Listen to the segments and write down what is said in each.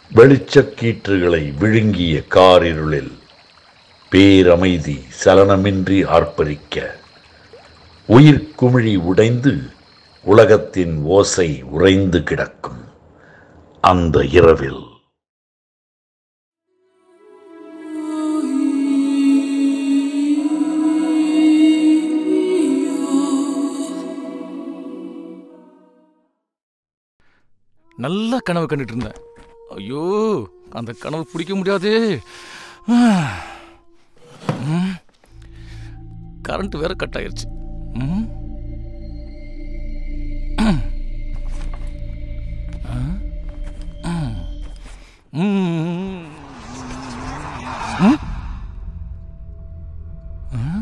வெளிச்சக்கீற்றுகளை விழுங்கிய காரிருளில் பேரமைதி சலனமின்றி ஆர்ப்பரிக்க உயிர் குமிழி உடைந்து உலகத்தின் ஓசை உறைந்து கிடக்கும் அந்த இரவில் நல்ல கனவு கண்டுட்டு இருந்தேன் ஐயோ அந்த கனவு பிடிக்க முடியாதே கரண்ட் வேற கட் ஆயிருச்சு ம். ஆ? ம். ம். ம்? ஆ?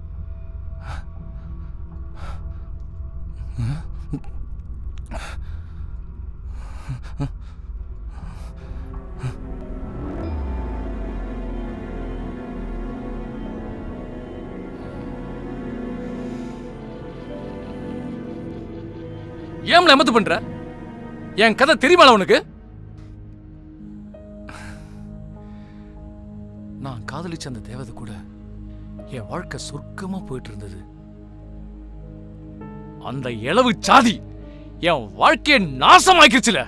ஏம்ல எமத்து பண்ற என் கதை தெரியுமால உனக்கு நான் காதலிச்ச அந்த தேவதை கூட என் வாழ்க்கை சொர்க்கமா போயிட்டு இருந்தது அந்த இளவு சாதி என் வாழ்க்கையை நாசமாக்கிருச்சுல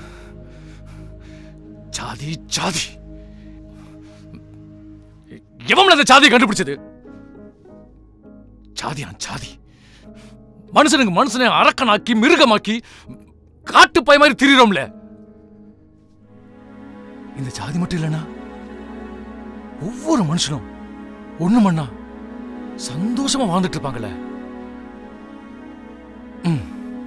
சாதி சாதி எவன் அந்த சாதியை கண்டுபிடிச்சது சாதியான் சாதி மனுஷனுக்கு மனுஷனை அரக்கனாக்கி மிருகமாக்கி காட்டு பய மாதிரி திரிறோம்ல இந்த ஜாதி மட்டும் இல்லனா ஒவ்வொரு மனுஷனும் ஒண்ணு மண்ணா சந்தோஷமா வாழ்ந்துட்டு இருப்பாங்கல்ல ம்.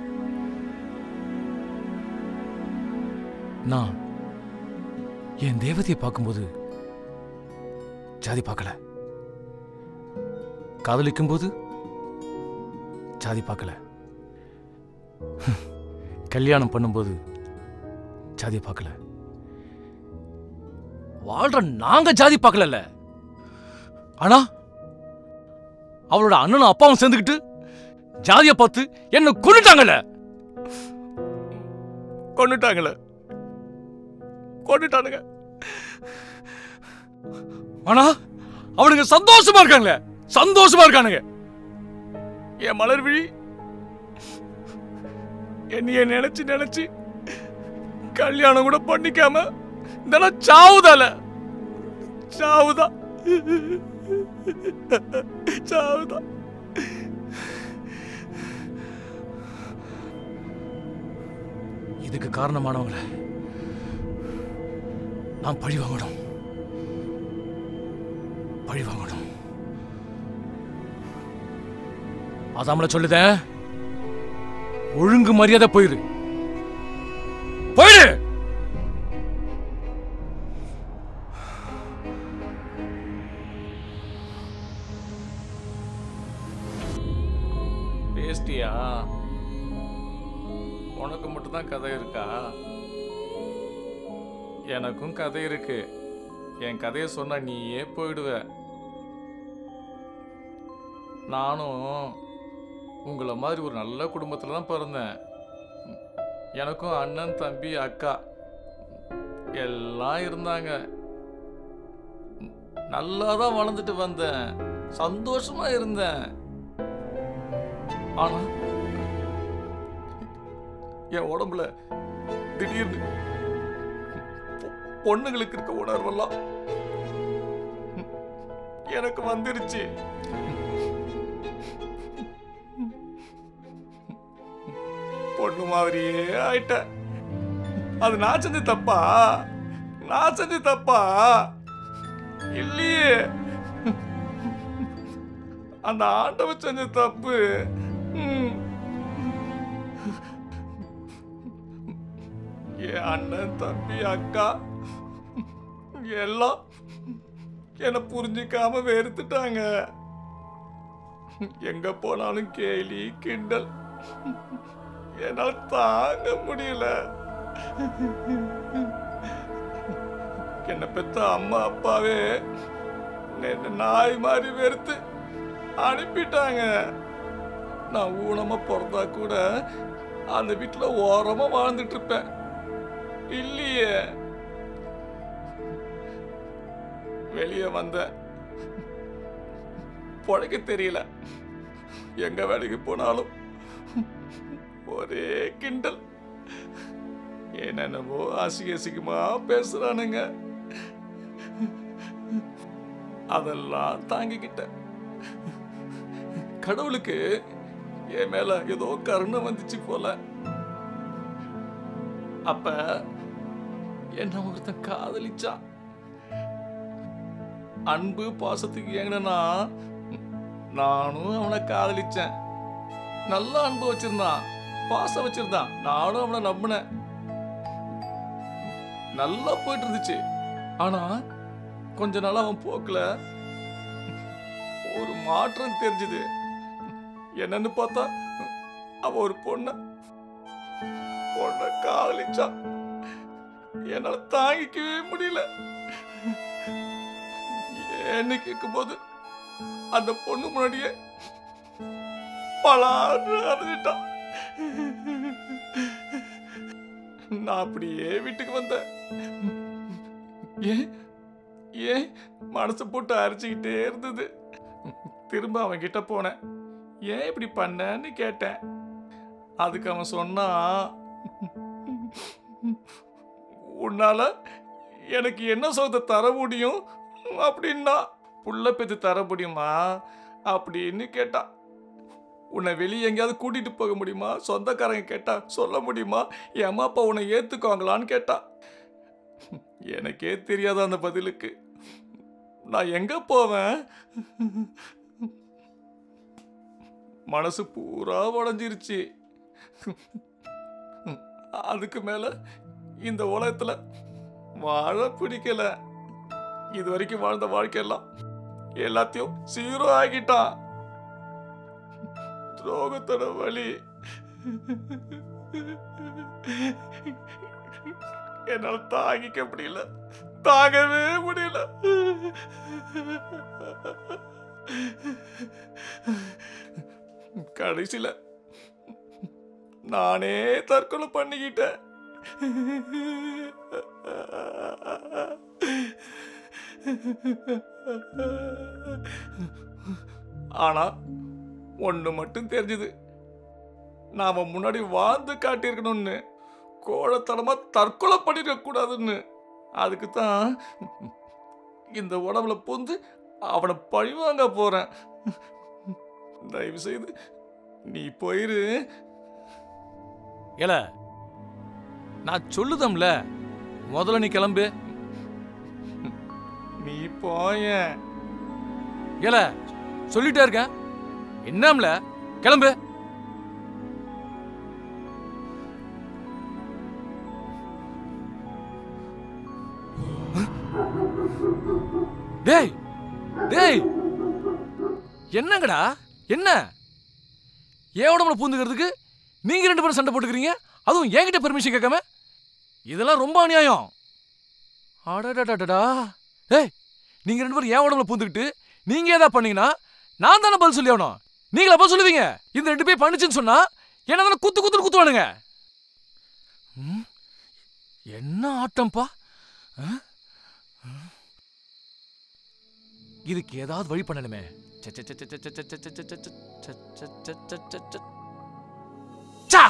நான் என் தேவதையை பார்க்கும்போது ஜாதி பார்க்கல காதலிக்கும் போது ஜாதி பார்க்கல கல்யாணம் பண்ணும்போது ஜாதியை பார்க்கல வாழ்ற நாங்க ஜாதி பார்க்கல ஆனா அவளோட அண்ணனும் அப்பாவும் சேர்ந்துக்கிட்டு ஜாதியை பார்த்து என்ன கொண்டுட்டாங்கல்ல கொண்டுட்டாங்கல்ல கொண்டுட்டானுங்க ஆனா அவனுங்க சந்தோஷமா இருக்காங்களே சந்தோஷமா இருக்கானுங்க என் மலர் விழி என்னைய நினைச்சு நினைச்சு கல்யாணம் கூட பண்ணிக்காம இதெல்லாம் சாவுதால சாவுதா சாவுதா இதுக்கு காரணமானவங்கள நான் பழி வாங்கணும் பழி வாங்கணும் அதாமல சொல்லுதே ஒழுங்கு மரியாதை போயிரு போயிரு பேஸ்டியா உனக்கு மட்டும்தான் கதை இருக்கா எனக்கும் கதை இருக்கு என் கதையை சொன்னா நீயே போயிடுவ நானும் உங்களை மாதிரி ஒரு நல்ல குடும்பத்தில் தான் பிறந்தேன் எனக்கும் அண்ணன் தம்பி அக்கா எல்லாம் இருந்தாங்க நல்லா தான் வளர்ந்துட்டு வந்தேன் சந்தோஷமா இருந்தேன் ஆனா என் உடம்புல திடீர்னு பொ- பொண்ணுங்களுக்கு இருக்க உணர்வெல்லாம் எனக்கு வந்துருச்சு பொண்ணு மாதிரியே ஆயிட்டேன் அது நான் செஞ்ச தப்பா நான் செஞ்ச தப்பா இல்லையே அந்த ஆண்டவன் செஞ்ச தப்பு ம். என் அண்ணன் தம்பி அக்கா எல்லாம் என்னை புரிஞ்சுக்காம வெறுத்துட்டாங்க எங்க போனாலும் கேலி கிண்டல் என்னால தாங்க முடியல என்னை பெத்த அம்மா அப்பாவே என்ன நாய் மாதிரி வெறுத்து அனுப்பிட்டாங்க நான் ஊனமா பிறந்தா கூட அந்த வீட்டுல ஓரமா வாழ்ந்துட்டு இருப்பேன் இல்லையே வெளியே வந்தேன் பொழைக்க தெரியல எங்க வேலைக்கு போனாலும் ஒரே கிண்டல் என்னென்னவோ அசிங்க அசிங்கமா பேசுறானுங்க அதெல்லாம் தாங்கிக்கிட்டேன் கடவுளுக்கு என் மேல ஏதோ கருணை வந்துச்சு போல அப்ப என்ன ஒருத்தன் காதலிச்சான் அன்பு பாசத்துக்கு ஏங்கினா நானும் அவனை காதலிச்சேன் நல்ல அன்பு வச்சிருந்தான் பாசம் வச்சிருந்தான் நானும் அவனை நம்பினேன் நல்லா போயிட்டு இருந்துச்சு ஆனா கொஞ்ச நாள் அவன் போக்குல ஒரு மாற்றம் தெரிஞ்சுது என்னன்னு பார்த்தா அவன் ஒரு பொண்ண பொண்ண காதலிச்சான் என்னால தாங்கிக்கவே முடியல ஏன்னு கேட்கும்போது அந்த பொண்ணு முன்னாடியே பலான்னு அரைஞ்சிட்டான் நான் அப்படியே வீட்டுக்கு வந்தேன் ஏன் ஏன் மனசு போட்டு அரைச்சிக்கிட்டே இருந்தது திரும்ப அவன் கிட்ட போனேன் ஏன் இப்படி பண்ணன்னு கேட்டேன் அதுக்கு அவன் சொன்னான் உன்னால எனக்கு என்ன சொத்தை தர முடியும் அப்படின்னா புள்ள பெத்து தர முடியுமா அப்படின்னு கேட்டான் உன்னை வெளியே எங்கேயாவது கூட்டிட்டு போக முடியுமா சொந்தக்காரங்க கேட்டா சொல்ல முடியுமா என் அம்மா அப்பா உன்னை ஏத்துக்குவாங்களான்னு கேட்டா எனக்கே தெரியாத அந்த பதிலுக்கு நான் எங்க போவேன் மனசு பூரா உடஞ்சிருச்சு அதுக்கு மேல இந்த உலகத்துல வாழ பிடிக்கல இது வரைக்கும் வாழ்ந்த வாழ்க்கையெல்லாம் எல்லாத்தையும் சீரோ ஆகிட்டான் துரோகத்தோட வழி என்னால தாங்கிக்க முடியல தாங்கவே முடியல கடைசியில நானே தற்கொலை பண்ணிக்கிட்டேன் ஆனா ஒண்ணு மட்டும் தெரிஞ்சது நாம முன்னாடி வாழ்ந்து காட்டியிருக்கணும்னு கோழத்தனமா தற்கொலை பண்ணிருக்க கூடாதுன்னு அதுக்கு தான் இந்த உடம்புல பொந்து அவனை பழிவாங்க போறேன் தயவு செய்து நீ போயிரு ஏல நான் சொல்லுதம்ல முதல்ல நீ கிளம்பு நீ போயேன் ஏல சொல்லிட்டே இருக்கேன் என்னம்ல கிளம்பு டேய் டேய் என்னங்கடா என்ன ஏன் உடம்புல பூந்துக்கிறதுக்கு நீங்க ரெண்டு பேரும் சண்டை போட்டுக்கிறீங்க அதுவும் என்கிட்ட பெர்மிஷன் கேட்காம இதெல்லாம் ரொம்ப அநியாயம் அடடடடடா ஏய் நீங்க ரெண்டு பேரும் ஏன் உடம்புல பூந்துக்கிட்டு நீங்க ஏதா பண்ணீங்கன்னா நான் தானே பதில் சொல்லி ஆகணும் நீங்களா பதில் சொல்லுவீங்க இந்த ரெண்டு பேர் பண்ணுச்சுன்னு சொன்னா என்ன தானே குத்து குத்துன்னு குத்துவானுங்க ம், என்ன ஆட்டம்பா ஆ? ஆ? இதுக்கு ஏதாவது வழி பண்ணணுமே ச, ச, ச, ச, ச, ச, ச, ச, ச, ச, ச, ச, ச, ச, ச, ச, ச. சா!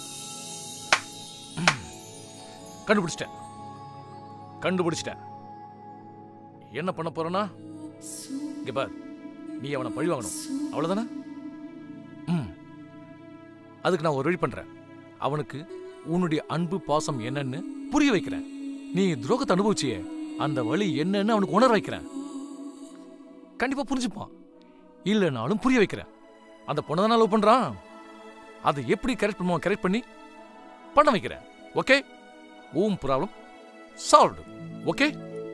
ம். கண்டுபிடிச்சிட்டேன் கண்டுபிடிச்சிட்டேன் என்ன பண்ண போறேன்னா இங்க பார் நீ அவனை பழி வாங்கணும் அவ்வளவுதானே ம் அதுக்கு நான் ஒரு வழி பண்றேன் அவனுக்கு உன்னுடைய அன்பு பாசம் என்னன்னு புரிய வைக்கிறேன் நீ துரோகத்தை அனுபவிச்சியே அந்த வழி என்னன்னு அவனுக்கு உணர வைக்கிறேன் கண்டிப்பா புரிஞ்சுப்பான் இல்லைனாலும் புரிய வைக்கிறேன் அந்த பொண்ணை தானே லவ் பண்றான் அதை எப்படி கரெக்ட் பண்ணுவான் கரெக்ட் பண்ணி பண்ண வைக்கிறேன் ஓகே ஊம் ப்ராப்ளம் சால்வ்டு ஓகே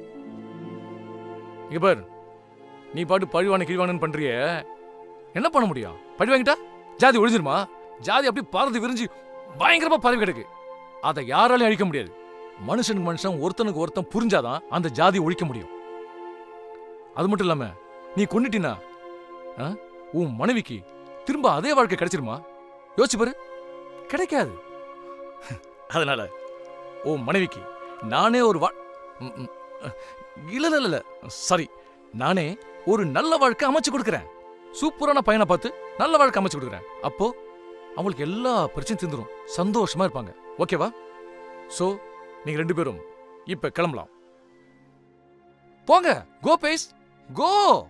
இங்க பார் நீ பாட்டு பழிவான கிழிவானு பண்றியே என்ன பண்ண முடியும் பழி வாங்கிட்டா ஜாதி ஒழிஞ்சிருமா ஜாதி அப்படியே பறந்து விரிஞ்சு பயங்கரமா பரவி கிடக்கு அதை யாராலையும் அழிக்க முடியாது மனுஷனுக்கு மனுஷன் ஒருத்தனுக்கு ஒருத்தன் புரிஞ்சாதான் அந்த ஜாதி ஒழிக்க முடியும் அது மட்டும் இல்லாம நீ கொன்னுட்டினா ஆ, உன் மனைவிக்கு திரும்ப அதே வாழ்க்கை கிடைச்சிருமா யோசிச்சு பாரு கிடைக்காது அதனால உன் மனைவிக்கு நானே ஒரு வா ம், ம். இல்ல இல்ல இல்ல சாரி நானே ஒரு நல்ல வாழ்க்கை அமைச்சு கொடுக்குறேன் சூப்பரான பையனை பார்த்து நல்ல வாழ்க்கை அமைச்சு கொடுக்குறேன் அப்போ அவங்களுக்கு எல்லா பிரச்சனையும் தீர்ந்துரும் சந்தோஷமா இருப்பாங்க ஓகேவா சோ நீங்க ரெண்டு பேரும் இப்ப கிளம்பலாம் போங்க கோ பேஸ் கோ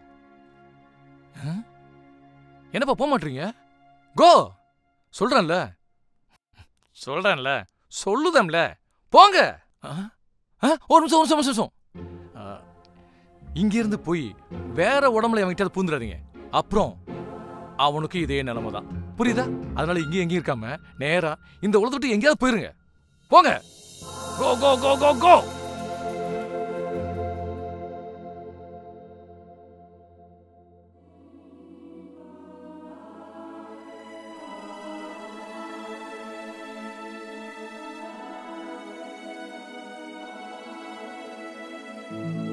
என்னப்பா போக மாட்டீங்க கோ சொல்றேன்ல சொல்றேன்ல சொல்லுதம்ல போங்க ஆ? ஆ, ஒரு நிமிஷம் ஒரு நிமிஷம் ஒரு நிமிஷம் ஆ, இங்கிருந்து போய் வேற உடம்புல அவன்கிட்ட பூந்துடாதீங்க அப்புறம் அவனுக்கு இதே நிலைமை தான் புரியுதா அதனால இங்கேயும் எங்கேயும் இருக்காம நேரா இந்த உலகத்தை விட்டு எங்கேயாவது போயிருங்க போங்க கோ கோ கோ கோ கோ ஆ